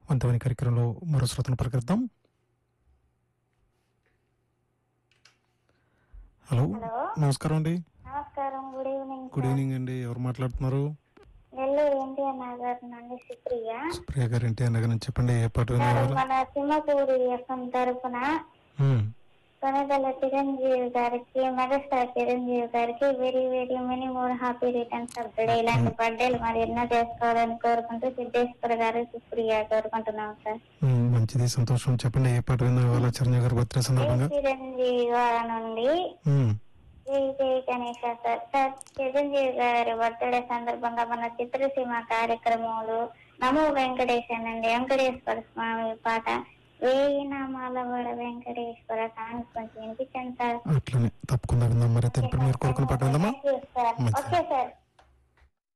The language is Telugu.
వంతమైన కార్యక్రమంలో మరో శ్రోతను పలకరిద్దాం హలో హలో నమస్కారం అండి నమస్కారం గుడ్ ఈవినింగ్ గుడ్ ఈవినింగ్ అండి ఎవరు మాట్లాడుతున్నారు నెల్లూరు ఎన్టీఆర్ నగర్ నుండి సుప్రియ సుప్రియ గారు ఇంటి అనగా నుంచి చెప్పండి ఏ పాట సార్, వినేవారు మన సింహపూరి ఎఫ్ఎం తరఫున కొనదల చిరంజీవి గారికి మెగాస్టార్ చిరంజీవి గారికి very very many more happy returns of day ఇలాంటి బర్త్డేలు మరి ఎన్నో చేసుకోవాలని కోరుకుంటూ సిద్ధేశ్వర గారు సుప్రియ కోరుకుంటున్నాం సార్ మంచిది సంతోషం చెప్పండి ఏ పాట విన్నా ఇవాళ చిరంజీవి గారి బర్త్డే జై సందర్భంగా చిరంజీవి గారి నుండి ఉమ్, జై జై గణేష సార్ సార్ చిరంజీవి గారి బర్త్డే సందర్భంగా మన చిత్రసీమ కార్యక్రమాలు నమో వెంకటేశానండి వెంకటేశ్వర స్వామి పాట వేయి నామాల వడ వెంకటేశ్వర సాంగ్స్ కొంచెం వినిపించండి సార్ అట్లనే తప్పకుండా విందాం మరి అయితే ఇప్పుడు మీరు కోరుకున్న పాట విందామా థ్యాంక్ యూ సార్ మంచిది. Okay sir